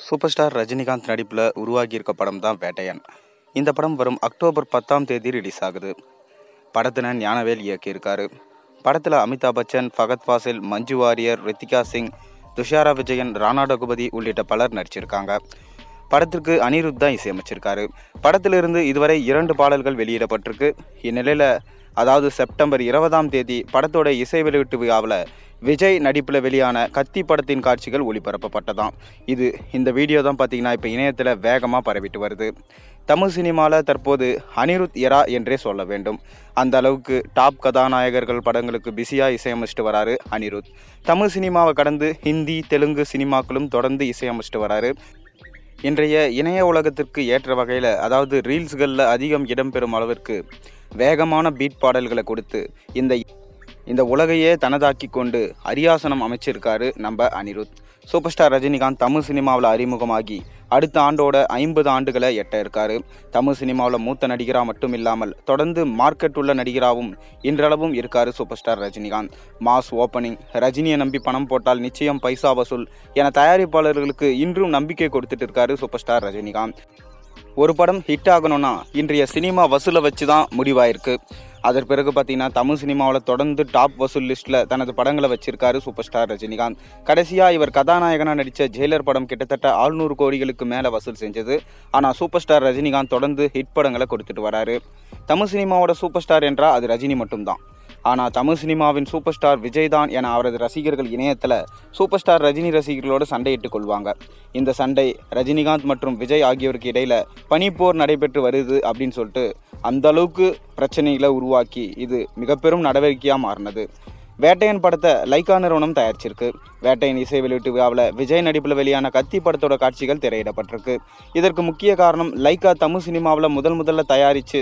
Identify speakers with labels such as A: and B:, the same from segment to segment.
A: super star Rajinikanth நடிப்பில் உருவாகியிருக்க படம் தான் வேட்டையன் இந்த படம் வரும் அக்டோபர் பத்தாம் தேதி ரிலீஸ் ஆகுது படத்தின ஞானவேல் இயக்கியிருக்காரு படத்தில் அமிதாப் பச்சன் ஃபகத் ஃபாசில் மஞ்சு வாரியர் ரித்திகா சிங் துஷாரா விஜயன் ராணா ரகுபதி உள்ளிட்ட பலர் நடிச்சிருக்காங்க படத்திற்கு அனிருத் தான் இசையமைச்சிருக்காரு படத்திலிருந்து இதுவரை இரண்டு பாடல்கள் வெளியிடப்பட்டிருக்கு இந்நிலையில் அதாவது செப்டம்பர் இருபதாம் தேதி படத்தோட இசை வெளியீட்டு விழாவில் விஜய் நடிப்பில் வெளியான கத்தி படத்தின் காட்சிகள் ஒளிபரப்பப்பட்டதாம் இது இந்த வீடியோ தான் பார்த்தீங்கன்னா இப்போ இணையத்தில் வேகமாக பரவிட்டு வருது தமிழ் சினிமாவில் தற்போது அனிருத் எரா என்றே சொல்ல வேண்டும் அந்த அளவுக்கு டாப் கதாநாயகர்கள் படங்களுக்கு பிஸியாக இசையமைச்சிட்டு வராரு அனிருத் தமிழ் சினிமாவை கடந்து ஹிந்தி தெலுங்கு சினிமாக்களும் தொடர்ந்து இசையமைச்சிட்டு வராரு இன்றைய இணைய உலகத்திற்கு ஏற்ற வகையில் அதாவது ரீல்ஸ்களில் அதிகம் இடம்பெறும் அளவிற்கு வேகமான பீட் பாடல்களை கொடுத்து இந்த இந்த உலகையே தனதாக்கி கொண்டு அரியாசனம் அமைச்சிருக்காரு நம்ம அனிருத் சூப்பர் ஸ்டார் ரஜினிகாந்த் தமிழ் சினிமாவில் அறிமுகமாகி அடுத்த ஆண்டோட ஐம்பது ஆண்டுகளை எட்ட இருக்காரு தமிழ் சினிமாவில் மூத்த நடிகராக மட்டும் இல்லாமல் தொடர்ந்து மார்க்கெட் உள்ள நடிகராகவும் இன்றளவும் இருக்காரு super star Rajinikanth mass opening ரஜினியை நம்பி பணம் போட்டால் நிச்சயம் பைசா வசூல் என தயாரிப்பாளர்களுக்கு இன்றும் நம்பிக்கை கொடுத்துட்டு இருக்காரு சூப்பர் ஸ்டார் ரஜினிகாந்த் ஒரு படம் ஹிட் ஆகணும்னா இன்றைய சினிமா வசூலை வச்சு தான் முடிவாயிருக்கு அதற்கு பிறகு பார்த்தீங்கன்னா தமிழ் சினிமாவில் தொடர்ந்து டாப் வசூல் லிஸ்ட்டில் தனது படங்களை வச்சிருக்காரு சூப்பர் ஸ்டார் ரஜினிகாந்த் கடைசியாக இவர் கதாநாயகனாக நடித்த ஜெயிலர் படம் கிட்டத்தட்ட ஆறுநூறு கோடிகளுக்கு மேலே வசூல் செஞ்சது ஆனால் சூப்பர் ஸ்டார் ரஜினிகாந்த் தொடர்ந்து ஹிட் படங்களை கொடுத்துட்டு வராரு தமிழ் சினிமாவோட சூப்பர் ஸ்டார் என்றால் அது ரஜினி மட்டும்தான் ஆனால் தமிழ் சினிமாவின் சூப்பர் ஸ்டார் விஜய் தான் என அவரது ரசிகர்கள் இணையத்தில் சூப்பர் ஸ்டார் ரஜினி ரசிகர்களோடு சண்டையிட்டுக் கொள்வாங்க இந்த சண்டை ரஜினிகாந்த் மற்றும் விஜய் ஆகியோருக்கு இடையில பனிப்போர் நடைபெற்று வருது அப்படின்னு சொல்லிட்டு அந்த அளவுக்கு பிரச்சனைகளை உருவாக்கி இது மிக பெரும் நடவடிக்கையாக மாறினது வேட்டையன் படத்தை லைக்கா நிறுவனம் தயாரிச்சிருக்கு வேட்டையன் இசை வெளியீட்டு விழாவில் விஜய் நடிப்பில் வெளியான கத்தி படத்தோட காட்சிகள் திரையிடப்பட்டிருக்கு இதற்கு முக்கிய காரணம் லைக்கா தமிழ் சினிமாவில் முதல் முதல்ல தயாரித்து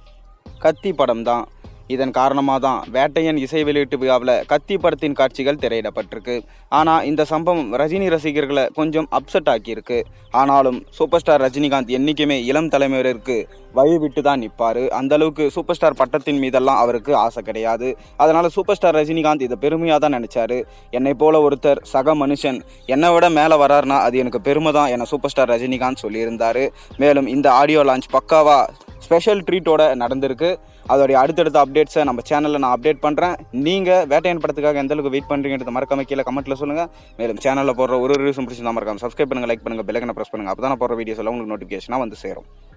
A: கத்தி படம் தான் இதன் காரணமாக தான் வேட்டையன் இசை வெளியீட்டு விழாவில் கத்தி படத்தின் காட்சிகள் திரையிடப்பட்டிருக்கு ஆனால் இந்த சம்பவம் ரஜினி ரசிகர்களை கொஞ்சம் அப்செட் ஆக்கியிருக்கு ஆனாலும் சூப்பர் ஸ்டார் ரஜினிகாந்த் என்றைக்குமே இளம் தலைமுறையிற்கு வழி விட்டு தான் நிற்பார் அந்த அளவுக்கு சூப்பர் ஸ்டார் பட்டத்தின் மீதெல்லாம் அவருக்கு ஆசை கிடையாது அதனால் சூப்பர் ஸ்டார் ரஜினிகாந்த் இதை பெருமையாக தான் நினச்சாரு என்னை போல ஒருத்தர் சக மனுஷன் என்னை விட மேலே வராருனா அது எனக்கு பெருமை தான் என சூப்பர் ஸ்டார் ரஜினிகாந்த் சொல்லியிருந்தார் மேலும் இந்த ஆடியோ லான்ச் பக்காவாக ஸ்பெஷல் ட்ரீட்டோட நடந்திருக்கு அதோடைய அடுத்தடுத்த அப்டேட்ஸை நம்ம சேனலில் நான் அப்டேட் பண்ணுறேன் நீங்கள் வேட்டையன் படத்துக்காக எந்த அளவுக்கு வெயிட் பண்ணுறீங்கிறது மறக்காம கீழே கமெண்ட்டில் சொல்லுங்கள் மேலும் சேனலில் போடுற ஒரு ஒரு நியூஸும் பிடிச்சிருந்தா மறக்காம சப்ஸ்கிரைப் பண்ணுங்கள் லைக் பண்ணுங்கள் பெல்லைக்கனை ப்ரெஸ் பண்ணுங்கள் அப்போ தான் நான் போடுற வீடியோஸ் எல்லாம் உங்களுக்கு நோட்டிஃபிகேஷனாக வந்து சேரும்